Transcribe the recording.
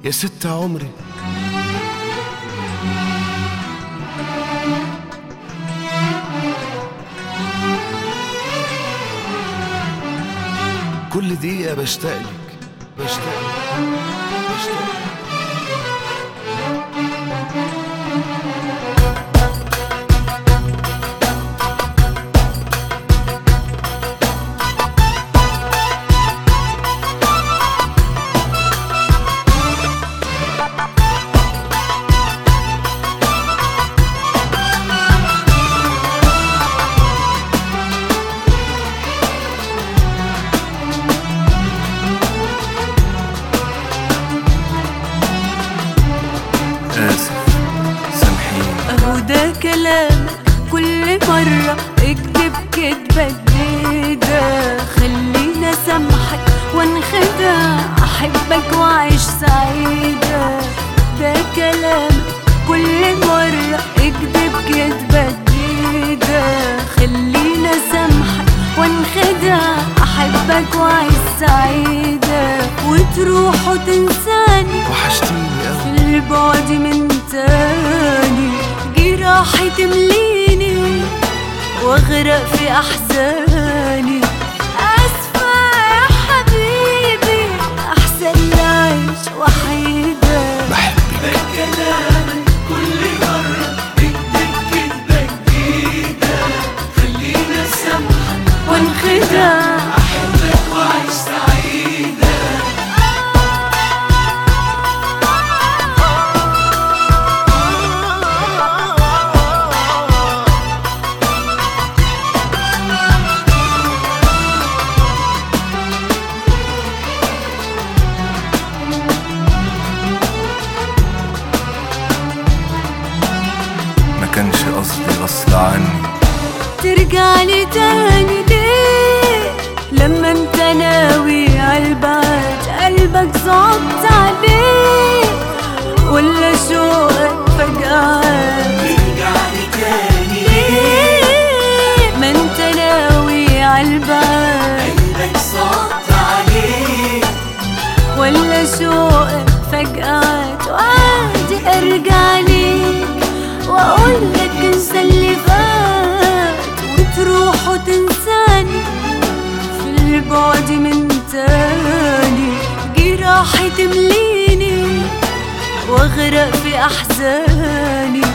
يا ست عمري كل دقيقة بشتاق لك بشتاق لك بشتاق لك آسف سامحيني اهو ده كلامك كل مرة اكذب كدبة جديدة خليني اسامحك وانخدع احبك واعيش سعيدة ده كلامك كل مرة اكذب كدبة جديدة خليني اسامحك وانخدع احبك واعيش سعيدة وتروح وتنساني وحشتيني أوي في البعد من تاني جراحي تمليني واغرق في احزاني اسفة يا حبيبي احسن لي اعيش وحيدة بحبك وانخدع ما كانش قصدي غصب عني ترجع لي تاني ليه لما انت ناوي عالبعد قلبك صعبت عليه ولا شوقك فجأة ترجع لي تاني ليه ما انت ناوي عالبعد قلبك صعبت عليه ولا شوقك فجأة وعادي ارجع ليك واقول لك انسى اللي فات وتروح وتنساني في البعد من تاني جراحي تمليني واغرق في احزاني